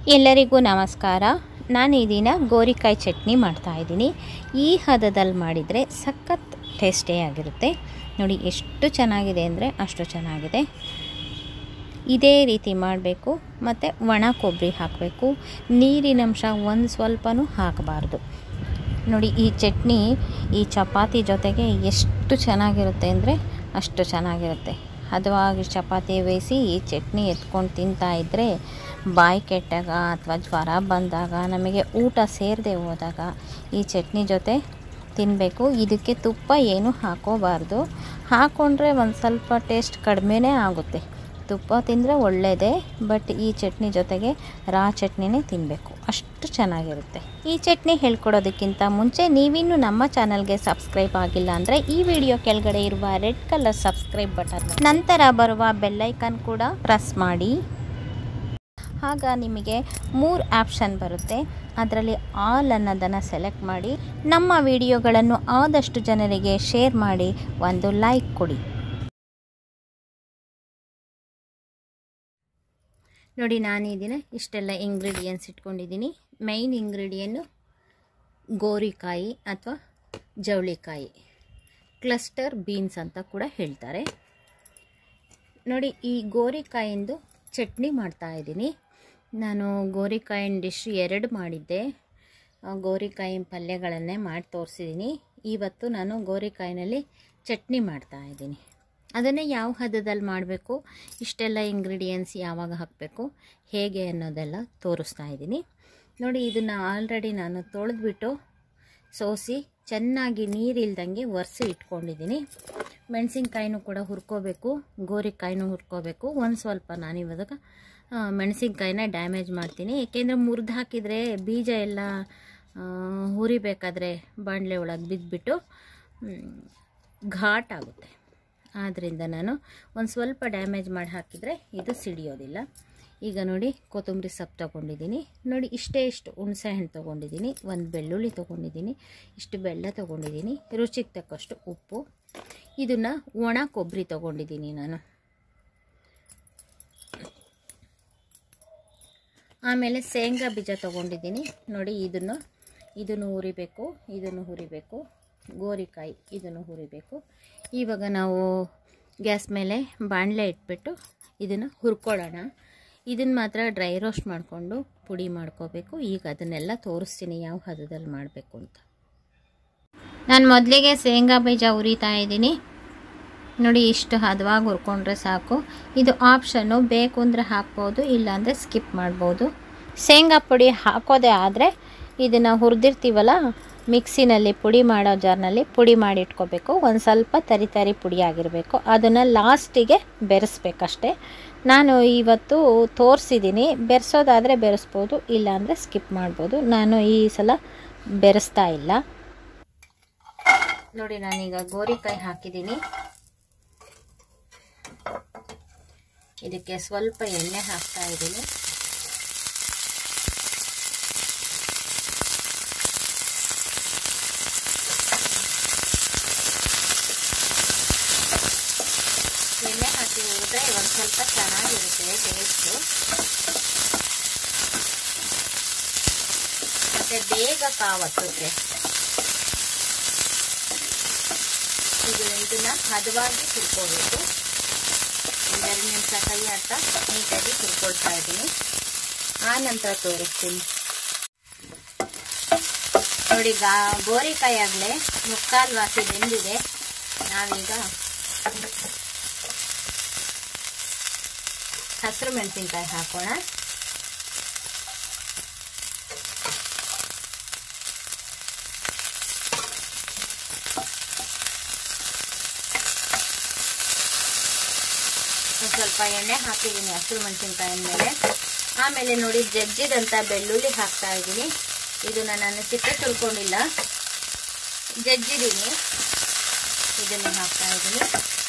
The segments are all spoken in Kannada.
ಎಲ್ಲರಿಗೂ ನಮಸ್ಕಾರ ನಾನು ಈ ದಿನ ಗೋರಿಕಾಯಿ ಚಟ್ನಿ ಮಾಡ್ತಾಯಿದ್ದೀನಿ ಈ ಹದದಲ್ಲಿ ಮಾಡಿದರೆ ಸಖತ್ ಟೇಸ್ಟೇ ಆಗಿರುತ್ತೆ ನೋಡಿ ಎಷ್ಟು ಚೆನ್ನಾಗಿದೆ ಅಂದರೆ ಅಷ್ಟು ಚೆನ್ನಾಗಿದೆ ಇದೇ ರೀತಿ ಮಾಡಬೇಕು ಮತ್ತು ಒಣ ಕೊಬ್ಬರಿ ಹಾಕಬೇಕು ನೀರಿನಂಶ ಒಂದು ಸ್ವಲ್ಪನೂ ಹಾಕಬಾರ್ದು ನೋಡಿ ಈ ಚಟ್ನಿ ಈ ಚಪಾತಿ ಜೊತೆಗೆ ಎಷ್ಟು ಚೆನ್ನಾಗಿರುತ್ತೆ ಅಂದರೆ ಅಷ್ಟು ಚೆನ್ನಾಗಿರುತ್ತೆ ಹದವಾಗಿ ಚಪಾತಿ ಬೇಯಿಸಿ ಈ ಚಟ್ನಿ ಎತ್ಕೊಂಡು ತಿಂತಾ ಇದ್ದರೆ ಬಾಯಿ ಕೆಟ್ಟಾಗ ಅಥವಾ ಜ್ವರ ಬಂದಾಗ ನಮಗೆ ಊಟ ಸೇರದೆ ಹೋದಾಗ ಈ ಚಟ್ನಿ ಜೊತೆ ತಿನ್ನಬೇಕು ಇದಕ್ಕೆ ತುಪ್ಪ ಏನು ಹಾಕೋಬಾರ್ದು ಹಾಕ್ಕೊಂಡ್ರೆ ಒಂದು ಸ್ವಲ್ಪ ಟೇಸ್ಟ್ ಕಡಿಮೆನೇ ಆಗುತ್ತೆ ತುಪ್ಪ ತಿಂದರೆ ಒಳ್ಳೆಯದೇ ಬಟ್ ಈ ಚಟ್ನಿ ಜೊತೆಗೆ ರಾ ಚಟ್ನಿನೇ ತಿನ್ನಬೇಕು ಅಷ್ಟು ಚೆನ್ನಾಗಿರುತ್ತೆ ಈ ಚಟ್ನಿ ಹೇಳ್ಕೊಡೋದಕ್ಕಿಂತ ಮುಂಚೆ ನೀವಿನ್ನೂ ನಮ್ಮ ಚಾನಲ್ಗೆ ಸಬ್ಸ್ಕ್ರೈಬ್ ಆಗಿಲ್ಲ ಅಂದರೆ ಈ ವಿಡಿಯೋ ಕೆಳಗಡೆ ಇರುವ ರೆಡ್ ಕಲರ್ ಸಬ್ಸ್ಕ್ರೈಬ್ ಬಟನ್ ನಂತರ ಬರುವ ಬೆಲ್ಲೈಕನ್ ಕೂಡ ಪ್ರೆಸ್ ಮಾಡಿ ಆಗ ನಿಮಗೆ ಮೂರು ಆಪ್ಷನ್ ಬರುತ್ತೆ ಅದರಲ್ಲಿ ಆಲ್ ಅನ್ನೋದನ್ನು ಸೆಲೆಕ್ಟ್ ಮಾಡಿ ನಮ್ಮ ವಿಡಿಯೋಗಳನ್ನು ಆದಷ್ಟು ಜನರಿಗೆ ಶೇರ್ ಮಾಡಿ ಒಂದು ಲೈಕ್ ಕೊಡಿ ನೋಡಿ ನಾನು ಈ ದಿನ ಇಷ್ಟೆಲ್ಲ ಇಂಗ್ರೀಡಿಯೆಂಟ್ಸ್ ಇಟ್ಕೊಂಡಿದ್ದೀನಿ ಮೈನ್ ಇಂಗ್ರೀಡಿಯನ್ನು ಗೋರಿಕಾಯಿ ಅಥವಾ ಜವಳಿಕಾಯಿ ಕ್ಲಸ್ಟರ್ ಬೀನ್ಸ್ ಅಂತ ಕೂಡ ಹೇಳ್ತಾರೆ ನೋಡಿ ಈ ಗೋರಿಕಾಯಿಂದು ಚಟ್ನಿ ಮಾಡ್ತಾ ಇದ್ದೀನಿ ನಾನು ಗೋರಿಕಾಯಿನ ಡಿಶ್ ಎರಡು ಮಾಡಿದ್ದೆ ಗೋರಿಕಾಯಿ ಪಲ್ಯಗಳನ್ನೇ ಮಾಡಿ ತೋರಿಸಿದ್ದೀನಿ ಇವತ್ತು ನಾನು ಗೋರಿಕಾಯಿನಲ್ಲಿ ಚಟ್ನಿ ಮಾಡ್ತಾ ಇದ್ದೀನಿ ಅದನ್ನೇ ಯಾವ ಹದದಲ್ಲಿ ಮಾಡಬೇಕು ಇಷ್ಟೆಲ್ಲ ಇಂಗ್ರೀಡಿಯೆಂಟ್ಸ್ ಯಾವಾಗ ಹಾಕಬೇಕು ಹೇಗೆ ಅನ್ನೋದೆಲ್ಲ ತೋರಿಸ್ತಾ ಇದ್ದೀನಿ ನೋಡಿ ಇದನ್ನು ಆಲ್ರೆಡಿ ನಾನು ತೊಳೆದ್ಬಿಟ್ಟು ಸೋಸಿ ಚೆನ್ನಾಗಿ ನೀರಿಲ್ದಂಗೆ ಒರೆಸಿ ಇಟ್ಕೊಂಡಿದ್ದೀನಿ ಮೆಣಸಿನ್ಕಾಯಿನೂ ಕೂಡ ಹುರ್ಕೋಬೇಕು ಗೋರಿಕಾಯಿನೂ ಹುರ್ಕೋಬೇಕು ಒಂದು ಸ್ವಲ್ಪ ನಾನು ಇವಾಗ ಮೆಣಸಿನ್ಕಾಯಿನ ಡ್ಯಾಮೇಜ್ ಮಾಡ್ತೀನಿ ಏಕೆಂದರೆ ಮುರಿದು ಹಾಕಿದರೆ ಬೀಜ ಎಲ್ಲ ಹುರಿಬೇಕಾದ್ರೆ ಬಾಣಲೆ ಒಳಗೆ ಬಿದ್ದುಬಿಟ್ಟು ಘಾಟ್ ಆಗುತ್ತೆ ಆದ್ದರಿಂದ ನಾನು ಒಂದು ಸ್ವಲ್ಪ ಡ್ಯಾಮೇಜ್ ಮಾಡಿ ಹಾಕಿದರೆ ಇದು ಸಿಡಿಯೋದಿಲ್ಲ ಈಗ ನೋಡಿ ಕೊತ್ತಂಬರಿ ಸೊಪ್ಪು ತೊಗೊಂಡಿದ್ದೀನಿ ನೋಡಿ ಇಷ್ಟೇ ಇಷ್ಟು ಹುಣಸೆ ಹಣ್ಣು ತೊಗೊಂಡಿದ್ದೀನಿ ಒಂದು ಬೆಳ್ಳುಳ್ಳಿ ತೊಗೊಂಡಿದ್ದೀನಿ ಇಷ್ಟು ಬೆಲ್ಲ ತೊಗೊಂಡಿದ್ದೀನಿ ರುಚಿಗೆ ತಕ್ಕಷ್ಟು ಉಪ್ಪು ಇದನ್ನು ಒಣ ಕೊಬ್ಬರಿ ತೊಗೊಂಡಿದ್ದೀನಿ ನಾನು ಆಮೇಲೆ ಶೇಂಗಾ ಬೀಜ ತೊಗೊಂಡಿದ್ದೀನಿ ನೋಡಿ ಇದನ್ನು ಇದನ್ನು ಹುರಿಬೇಕು ಇದನ್ನು ಹುರಿಬೇಕು ಗೋರಿಕಾಯಿ ಇದನ್ನು ಹುರಿಬೇಕು ಇವಾಗ ನಾವು ಗ್ಯಾಸ್ ಮೇಲೆ ಬಾಣಲೆ ಇಟ್ಬಿಟ್ಟು ಇದನ್ನು ಹುರ್ಕೊಳ್ಳೋಣ ಇದನ್ನು ಮಾತ್ರ ಡ್ರೈ ರೋಸ್ಟ್ ಮಾಡಿಕೊಂಡು ಪುಡಿ ಮಾಡ್ಕೋಬೇಕು ಈಗ ಅದನ್ನೆಲ್ಲ ತೋರಿಸ್ತೀನಿ ಯಾವ ಹದದಲ್ಲಿ ಮಾಡಬೇಕು ಅಂತ ನಾನು ಮೊದಲಿಗೆ ಶೇಂಗಾ ಬೀಜ ಹುರಿತಾ ಇದ್ದೀನಿ ನೋಡಿ ಇಷ್ಟು ಹದವಾಗಿ ಹುರ್ಕೊಂಡ್ರೆ ಸಾಕು ಇದು ಆಪ್ಷನ್ನು ಬೇಕು ಅಂದರೆ ಹಾಕ್ಬೋದು ಇಲ್ಲಾಂದರೆ ಸ್ಕಿಪ್ ಮಾಡ್ಬೋದು ಶೇಂಗಾ ಪುಡಿ ಹಾಕೋದೇ ಆದರೆ ಇದನ್ನು ಹುರಿದಿರ್ತೀವಲ್ಲ ಮಿಕ್ಸಿನಲ್ಲಿ ಪುಡಿ ಮಾಡೋ ಜಾರ್ನಲ್ಲಿ ಪುಡಿ ಮಾಡಿ ಇಟ್ಕೋಬೇಕು ಒಂದು ಸ್ವಲ್ಪ ತರಿ ತರಿ ಪುಡಿ ಆಗಿರಬೇಕು ಅದನ್ನು ಲಾಸ್ಟಿಗೆ ಬೆರೆಸ್ಬೇಕಷ್ಟೆ ನಾನು ಇವತ್ತು ತೋರಿಸಿದ್ದೀನಿ ಬೆರೆಸೋದಾದರೆ ಬೆರೆಸ್ಬೋದು ಇಲ್ಲಾಂದರೆ ಸ್ಕಿಪ್ ಮಾಡ್ಬೋದು ನಾನು ಈ ಸಲ ಬೆರೆಸ್ತಾ ಇಲ್ಲ ನೋಡಿ ನಾನೀಗ ಗೋರಿಕಾಯಿ ಹಾಕಿದ್ದೀನಿ ಇದಕ್ಕೆ ಸ್ವಲ್ಪ ಎಣ್ಣೆ ಹಾಕ್ತಾ ಇದ್ದೀನಿ ಎಣ್ಣೆ ಹಾಕಿ ಹುರಿದ್ರೆ ಒಂದು ಸ್ವಲ್ಪ ಚೆನ್ನಾಗಿರುತ್ತೆ ಟೇಸ್ಟು ಮತ್ತು ಬೇಗ ಕಾವತ್ತುತ್ತೆ ಇದು ಇದನ್ನು ಹದವಾಗಿ ಹುರ್ಕೋಬೇಕು ಒಂದೆರಡು ನಿಮಿಷ ಕೈ ಹಾಕ್ತಾ ನೀಟಾಗಿ ಹುರ್ಕೊಳ್ತಾ ಇದ್ದೀನಿ ಆ ನಂತರ ತೋರಿಸ್ತೀನಿ ನೋಡಿ ಗಾ ಗೋರಿಕಾಯಿ ಆಗಲೇ ಮುಕ್ಕಾಲು ವಾಸಿ ಬೆಂದಿದೆ ನಾವೀಗ ಹಸಿರು ಮೆಣಸಿನ್ಕಾಯಿ ಹಾಕೋಣ ಒಂದು ಸ್ವಲ್ಪ ಎಣ್ಣೆ ಹಾಕಿದ್ದೀನಿ ಹಸಿರು ಮೆಣಸಿನ್ಕಾಯಿ ಮೇಲೆ ಆಮೇಲೆ ನೋಡಿ ಜಜ್ಜಿದಂಥ ಬೆಳ್ಳುಳ್ಳಿ ಹಾಕ್ತಾ ಇದ್ದೀನಿ ಇದನ್ನು ನಾನು ಸಿಪ್ಪೆ ತುಳ್ಕೊಂಡಿಲ್ಲ ಜಜ್ಜಿದ್ದೀನಿ ಇದನ್ನು ಹಾಕ್ತಾ ಇದ್ದೀನಿ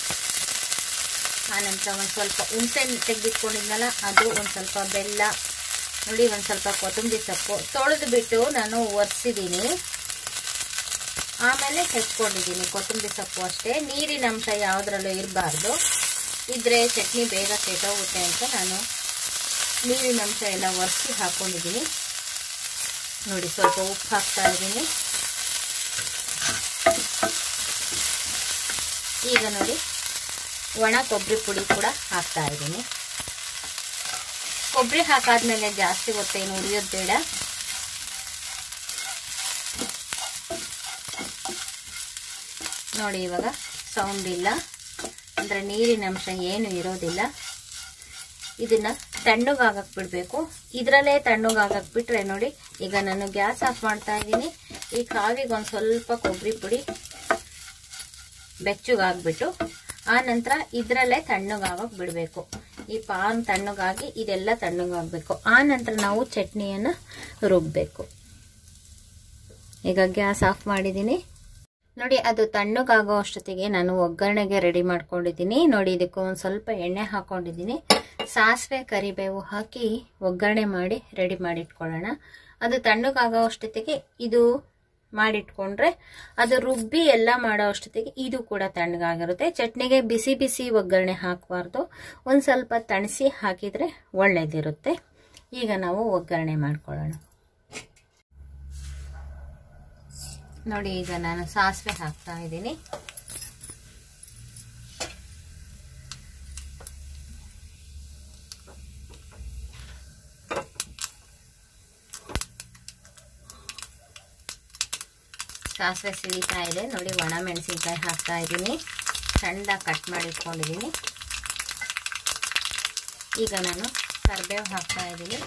ಆನಂತರ ಒಂದು ಸ್ವಲ್ಪ ಹುಣಸೆ ತೆಗೆದಿಟ್ಕೊಂಡಿದ್ನಲ್ಲ ಅದು ಒಂದು ಸ್ವಲ್ಪ ಬೆಲ್ಲ ನೋಡಿ ಒಂದು ಸ್ವಲ್ಪ ಕೊತ್ತಂಬರಿ ಸೊಪ್ಪು ತೊಳೆದು ಬಿಟ್ಟು ನಾನು ಒರೆಸಿದ್ದೀನಿ ಆಮೇಲೆ ಹೆಚ್ಕೊಂಡಿದ್ದೀನಿ ಕೊತ್ತಂಬರಿ ಸೊಪ್ಪು ಅಷ್ಟೇ ನೀರಿನ ಅಂಶ ಯಾವುದ್ರಲ್ಲೂ ಇರಬಾರ್ದು ಇದ್ರೆ ಚಟ್ನಿ ಬೇಗ ಕೆಟ್ಟೋಗುತ್ತೆ ಅಂತ ನಾನು ನೀರಿನ ಅಂಶ ಎಲ್ಲ ಒರೆಸಿ ಹಾಕ್ಕೊಂಡಿದ್ದೀನಿ ನೋಡಿ ಸ್ವಲ್ಪ ಉಪ್ಪು ಹಾಕ್ತಾ ಇದ್ದೀನಿ ಈಗ ನೋಡಿ ಒಣ ಕೊಬ್ಬರಿ ಪುಡಿ ಕೂಡ ಹಾಕ್ತಾ ಇದ್ದೀನಿ ಕೊಬ್ಬರಿ ಹಾಕಾದ್ಮೇಲೆ ಜಾಸ್ತಿ ಹೊತ್ತೇನು ಉರಿಯೋದು ಬೇಡ ನೋಡಿ ಇವಾಗ ಸೌಂಡ್ ಇಲ್ಲ ಅಂದರೆ ನೀರಿನ ಅಂಶ ಏನು ಇರೋದಿಲ್ಲ ಇದನ್ನ ತಣ್ಣಗಾಗಕ್ಕೆ ಬಿಡಬೇಕು ಇದರಲ್ಲೇ ತಣ್ಣಗಾಗಕ್ಕೆ ಬಿಟ್ರೆ ನೋಡಿ ಈಗ ನಾನು ಗ್ಯಾಸ್ ಆಫ್ ಮಾಡ್ತಾ ಇದ್ದೀನಿ ಈ ಕಾವಿಗೆ ಒಂದು ಸ್ವಲ್ಪ ಕೊಬ್ಬರಿ ಪುಡಿ ಬೆಚ್ಚಗಾಗ್ಬಿಟ್ಟು ಆ ನಂತರ ಇದರಲ್ಲೇ ತಣ್ಣಗಾಗಕ್ಕೆ ಬಿಡಬೇಕು ಈ ಪಾನ್ ತಣ್ಣಗಾಗಿ ಇದೆಲ್ಲ ತಣ್ಣಗಾಗಬೇಕು ಆ ನಂತರ ನಾವು ಚಟ್ನಿಯನ್ನು ರುಬ್ಬಬೇಕು ಈಗ ಗ್ಯಾಸ್ ಆಫ್ ಮಾಡಿದ್ದೀನಿ ನೋಡಿ ಅದು ತಣ್ಣಗಾಗೋ ಅಷ್ಟೊತ್ತಿಗೆ ನಾನು ಒಗ್ಗರಣೆಗೆ ರೆಡಿ ಮಾಡ್ಕೊಂಡಿದ್ದೀನಿ ನೋಡಿ ಇದಕ್ಕೆ ಒಂದು ಸ್ವಲ್ಪ ಎಣ್ಣೆ ಹಾಕೊಂಡಿದ್ದೀನಿ ಸಾಸಿವೆ ಕರಿಬೇವು ಹಾಕಿ ಒಗ್ಗರಣೆ ಮಾಡಿ ರೆಡಿ ಮಾಡಿಟ್ಕೊಳ್ಳೋಣ ಅದು ತಣ್ಣಗಾಗೋ ಅಷ್ಟೊತ್ತಿಗೆ ಇದು ಮಾಡಿಟ್ಕೊಂಡ್ರೆ ಅದು ರುಬ್ಬಿ ಎಲ್ಲ ಮಾಡೋ ಅಷ್ಟೊತ್ತಿಗೆ ಇದು ಕೂಡ ತಣ್ಣಗಾಗಿರುತ್ತೆ ಚಟ್ನಿಗೆ ಬಿಸಿ ಬಿಸಿ ಒಗ್ಗರಣೆ ಹಾಕಬಾರ್ದು ಒಂದು ಸ್ವಲ್ಪ ತಣಿಸಿ ಹಾಕಿದರೆ ಒಳ್ಳೇದಿರುತ್ತೆ ಈಗ ನಾವು ಒಗ್ಗರಣೆ ಮಾಡ್ಕೊಳ್ಳೋಣ ನೋಡಿ ಈಗ ನಾನು ಸಾಸಿವೆ ಹಾಕ್ತಾ ಇದ್ದೀನಿ ಸಾಸಿವೆ ಸಿಡಿತಾ ಇದೆ ನೋಡಿ ಒಣ ಮೆಣಸಿನ್ಕಾಯಿ ಹಾಕ್ತಾ ಇದ್ದೀನಿ ಸಣ್ಣದಾಗಿ ಕಟ್ ಮಾಡಿ ಇಟ್ಕೊಂಡಿದ್ದೀನಿ ಈಗ ನಾನು ಕರಿಬೇವು ಹಾಕ್ತಾ ಇದ್ದೀನಿ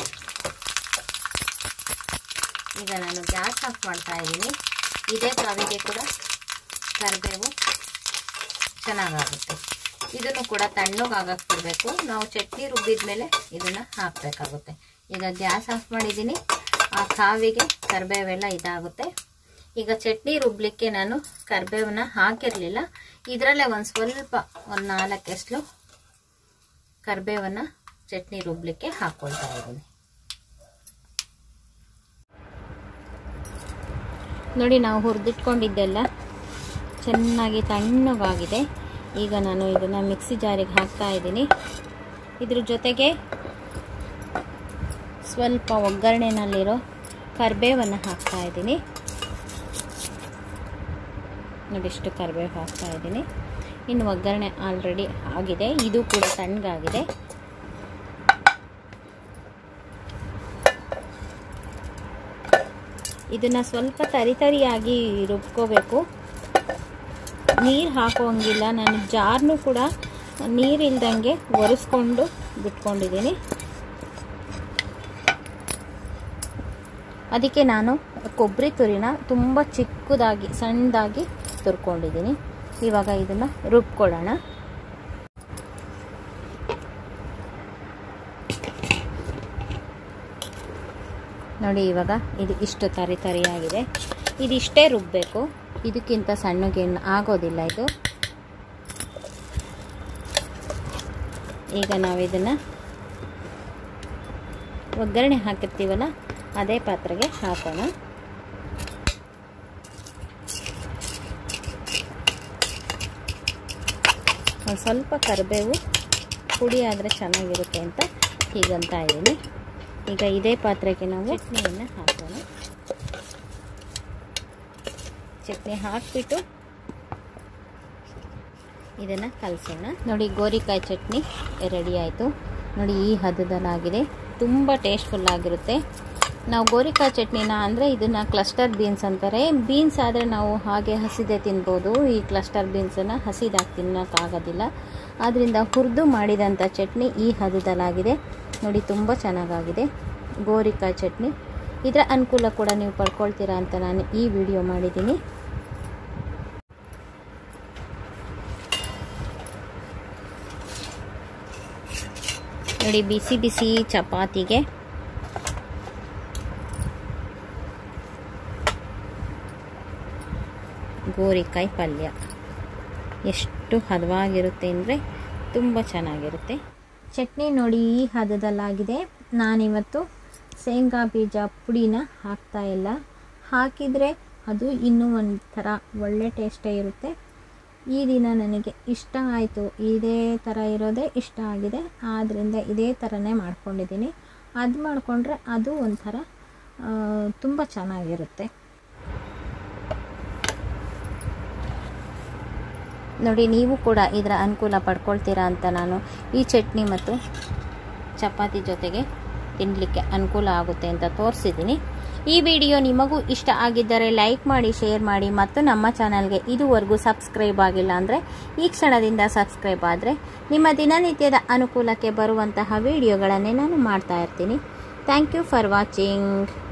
ಈಗ ನಾನು ಗ್ಯಾಸ್ ಆಫ್ ಮಾಡ್ತಾ ಇದ್ದೀನಿ ಇದೇ ಕಾವಿಗೆ ಕೂಡ ಕರಿಬೇವು ಚೆನ್ನಾಗಾಗುತ್ತೆ ಇದನ್ನು ಕೂಡ ತಣ್ಣಗಾಗಕ್ಕೆ ಬಿಡಬೇಕು ನಾವು ಚಟ್ನಿ ರುಬ್ಬಿದ ಮೇಲೆ ಇದನ್ನು ಹಾಕಬೇಕಾಗುತ್ತೆ ಈಗ ಗ್ಯಾಸ್ ಆಫ್ ಮಾಡಿದ್ದೀನಿ ಆ ಕಾವಿಗೆ ಕರಿಬೇವೆಲ್ಲ ಇದಾಗುತ್ತೆ ಈಗ ಚಟ್ನಿ ರುಬ್ಲಿಕ್ಕೆ ನಾನು ಕರಿಬೇವನ್ನ ಹಾಕಿರಲಿಲ್ಲ ಇದರಲ್ಲೇ ಒಂದು ಸ್ವಲ್ಪ ಒಂದು ನಾಲ್ಕು ಎಸ್ಲು ಕರಿಬೇವನ್ನ ಚಟ್ನಿ ರುಬ್ಲಿಕ್ಕೆ ಹಾಕ್ಕೊಳ್ತಾ ಇದ್ದೀನಿ ನೋಡಿ ನಾವು ಹುರಿದಿಟ್ಕೊಂಡಿದ್ದೆಲ್ಲ ಚೆನ್ನಾಗಿ ತಣ್ಣಗಾಗಿದೆ ಈಗ ನಾನು ಇದನ್ನು ಮಿಕ್ಸಿ ಜಾರಿಗೆ ಹಾಕ್ತಾ ಇದ್ದೀನಿ ಇದ್ರ ಜೊತೆಗೆ ಸ್ವಲ್ಪ ಒಗ್ಗರಣೆನಲ್ಲಿರೋ ಕರಿಬೇವನ್ನು ಹಾಕ್ತಾ ಇದ್ದೀನಿ ನೋಡಿಷ್ಟು ಕರಿಬೇವು ಹಾಕ್ತಾ ಇದ್ದೀನಿ ಇನ್ನು ಒಗ್ಗರಣೆ ಆಲ್ರೆಡಿ ಆಗಿದೆ ಇದು ಕೂಡ ತಣ್ಣಗಾಗಿದೆ ಇದನ್ನು ಸ್ವಲ್ಪ ತರಿ ತರಿಯಾಗಿ ರುಬ್ಕೋಬೇಕು ನೀರು ಹಾಕೋಂಗಿಲ್ಲ ನಾನು ಜಾರ್ನು ಕೂಡ ನೀರಿಲ್ದಂಗೆ ಒರೆಸ್ಕೊಂಡು ಬಿಟ್ಕೊಂಡಿದ್ದೀನಿ ಅದಕ್ಕೆ ನಾನು ಕೊಬ್ಬರಿ ತುರಿನ ತುಂಬ ಚಿಕ್ಕದಾಗಿ ಸಣ್ಣದಾಗಿ ತುರ್ಕೊಂಡಿದ್ದೀನಿ ಇವಾಗ ಇದನ್ನು ರುಬ್ಕೊಳ್ಳೋಣ ನೋಡಿ ಇವಾಗ ಇದು ಇಷ್ಟು ತರಿ ತರಿಯಾಗಿದೆ ಇದಿಷ್ಟೇ ರುಬ್ಬಬೇಕು ಇದಕ್ಕಿಂತ ಸಣ್ಣಗೇನು ಆಗೋದಿಲ್ಲ ಇದು ಈಗ ನಾವು ಇದನ್ನು ಒಗ್ಗರಣೆ ಹಾಕಿರ್ತೀವಲ್ಲ ಅದೇ ಪಾತ್ರೆಗೆ ಹಾಕೋಣ ಒಂದು ಸ್ವಲ್ಪ ಕರಿಬೇವು ಪುಡಿ ಆದರೆ ಚೆನ್ನಾಗಿರುತ್ತೆ ಅಂತ ಹೀಗಂತ ಇದ್ದೀನಿ ಈಗ ಇದೇ ಪಾತ್ರೆಗೆ ನಾವು ಚಟ್ನಿಯನ್ನು ಹಾಕೋಣ ಚಟ್ನಿ ಹಾಕಿಬಿಟ್ಟು ಇದನ್ನು ಕಲಸೋಣ ನೋಡಿ ಗೋರಿಕಾಯಿ ಚಟ್ನಿ ರೆಡಿ ಆಯಿತು ನೋಡಿ ಈ ಹದದಲ್ಲಾಗಿದೆ ತುಂಬ ಟೇಸ್ಟ್ಫುಲ್ ಆಗಿರುತ್ತೆ ನಾವು ಗೋರಿಕಾಯಿ ಚಟ್ನಿನ ಅಂದರೆ ಇದನ್ನು ಕ್ಲಸ್ಟರ್ ಬೀನ್ಸ್ ಅಂತಾರೆ ಬೀನ್ಸ್ ಆದರೆ ನಾವು ಹಾಗೆ ಹಸಿದೆ ತಿನ್ಬೋದು ಈ ಕ್ಲಸ್ಟರ್ ಬೀನ್ಸನ್ನು ಹಸಿದಾಗಿ ತಿನ್ನೋಕ್ಕಾಗೋದಿಲ್ಲ ಆದ್ದರಿಂದ ಹುರಿದು ಮಾಡಿದಂಥ ಚಟ್ನಿ ಈ ಹದದಲ್ಲಾಗಿದೆ ನೋಡಿ ತುಂಬ ಚೆನ್ನಾಗಾಗಿದೆ ಗೋರಿಕಾಯಿ ಚಟ್ನಿ ಇದರ ಅನುಕೂಲ ಕೂಡ ನೀವು ಪಡ್ಕೊಳ್ತೀರಾ ಅಂತ ನಾನು ಈ ವಿಡಿಯೋ ಮಾಡಿದ್ದೀನಿ ನೋಡಿ ಬಿಸಿ ಬಿಸಿ ಚಪಾತಿಗೆ ಗೋರಿಕಾಯಿ ಪಲ್ಯ ಎಷ್ಟು ಹದವಾಗಿರುತ್ತೆ ಅಂದರೆ ತುಂಬ ಚೆನ್ನಾಗಿರುತ್ತೆ ಚಟ್ನಿ ನೋಡಿ ಈ ಹದದಲ್ಲಾಗಿದೆ ನಾನಿವತ್ತು ಶೇಂಗಾ ಬೀಜ ಪುಡಿನ ಹಾಕ್ತಾ ಇಲ್ಲ ಹಾಕಿದರೆ ಅದು ಇನ್ನೂ ಒಂಥರ ಒಳ್ಳೆ ಟೇಸ್ಟೇ ಇರುತ್ತೆ ಈ ದಿನ ನನಗೆ ಇಷ್ಟ ಆಯಿತು ಇದೇ ಥರ ಇರೋದೇ ಇಷ್ಟ ಆಗಿದೆ ಆದ್ದರಿಂದ ಇದೇ ಥರನೇ ಮಾಡ್ಕೊಂಡಿದ್ದೀನಿ ಅದು ಮಾಡಿಕೊಂಡ್ರೆ ಅದು ಒಂಥರ ತುಂಬ ಚೆನ್ನಾಗಿರುತ್ತೆ ನೋಡಿ ನೀವು ಕೂಡ ಇದರ ಅನುಕೂಲ ಪಡ್ಕೊಳ್ತೀರಾ ಅಂತ ನಾನು ಈ ಚಟ್ನಿ ಮತ್ತು ಚಪಾತಿ ಜೊತೆಗೆ ತಿನ್ನಲಿಕ್ಕೆ ಅನುಕೂಲ ಆಗುತ್ತೆ ಅಂತ ತೋರಿಸಿದ್ದೀನಿ ಈ ವಿಡಿಯೋ ನಿಮಗೂ ಇಷ್ಟ ಆಗಿದ್ದರೆ ಲೈಕ್ ಮಾಡಿ ಶೇರ್ ಮಾಡಿ ಮತ್ತು ನಮ್ಮ ಚಾನಲ್ಗೆ ಇದುವರೆಗೂ ಸಬ್ಸ್ಕ್ರೈಬ್ ಆಗಿಲ್ಲ ಅಂದರೆ ಈ ಕ್ಷಣದಿಂದ ಸಬ್ಸ್ಕ್ರೈಬ್ ಆದರೆ ನಿಮ್ಮ ದಿನನಿತ್ಯದ ಅನುಕೂಲಕ್ಕೆ ಬರುವಂತಹ ವಿಡಿಯೋಗಳನ್ನೇ ನಾನು ಮಾಡ್ತಾ ಇರ್ತೀನಿ ಥ್ಯಾಂಕ್ ಯು ಫಾರ್ ವಾಚಿಂಗ್